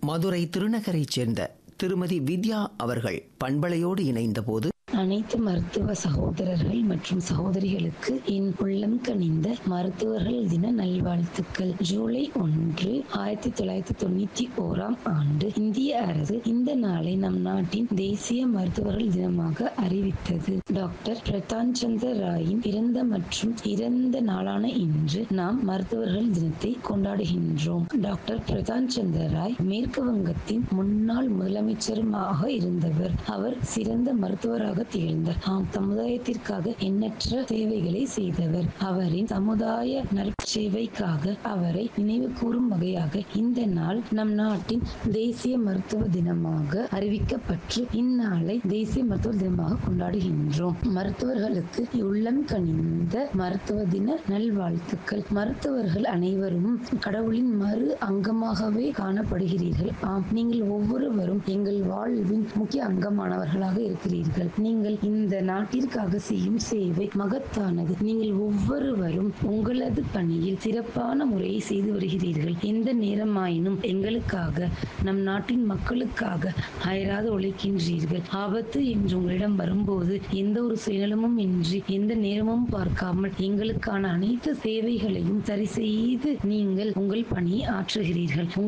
மதுரை திருநகரைச் சேர்ந்த திருமதி வித்யா அவர்கள் பண்பலையோடு இணைந்தபோது அனைத்து மருத்துவ சகோதரர்கள் மற்றும் சகோதரிகளுக்கு என் உள்ளம் கனிந்த மருத்துவர்கள் தின நல்வாழ்த்துக்கள் ஜூலை ஒன்று ஆயிரத்தி தொள்ளாயிரத்தி தொண்ணூத்தி ஓராம் ஆண்டு இந்திய அரசு இந்த நாளை நம் நாட்டின் தேசிய மருத்துவர்கள் தினமாக அறிவித்தது டாக்டர் பிரதான் சந்திர ராயின் பிறந்த மற்றும் இறந்த நாளான இன்று நாம் மருத்துவர்கள் தினத்தை கொண்டாடுகின்றோம் டாக்டர் பிரதான் சந்திர ராய் மேற்கு வங்கத்தின் முன்னாள் முதலமைச்சருமாக இருந்தவர் அவர் சிறந்த மருத்துவராக திகழ்ந்தார் ஆம் சமுதாயத்திற்காக எண்ணற்ற சேவைகளை செய்தவர் அவரின் சமுதாய நற்சேவைக்காக அவரை நினைவு கூறும் வகையாக இந்த நாள் நம் நாட்டின் தேசிய மருத்துவ தினமாக அறிவிக்கப்பட்டு இந்நாளை தேசிய மருத்துவ தினமாக கொண்டாடுகின்றோம் மருத்துவர்களுக்கு உள்ளம் கனிந்த மருத்துவ தின நல்வாழ்த்துக்கள் மருத்துவர்கள் அனைவரும் கடவுளின் மறு அங்கமாகவே காணப்படுகிறீர்கள் ஆம் நீங்கள் ஒவ்வொருவரும் எங்கள் வாழ்வின் முக்கிய அங்கமானவர்களாக இருக்கிறீர்கள் நீங்கள் இந்த நாட்டிற்காக செய்யும் சேவை மகத்தானது நீங்கள் ஒவ்வொருவரும் உங்களது பணியில் சிறப்பான முறையை செய்து வருகிறீர்கள் எந்த நேரமாயினும் எங்களுக்காக நம் நாட்டின் மக்களுக்காக அயராது உழைக்கின்றீர்கள் ஆபத்து என்று உங்களிடம் வரும்போது எந்த ஒரு சுயநலமும் இன்றி எந்த நேரமும் பார்க்காமல் எங்களுக்கான அனைத்து சேவைகளையும் சரி செய்து நீங்கள் உங்கள் பணியை ஆற்றுகிறீர்கள்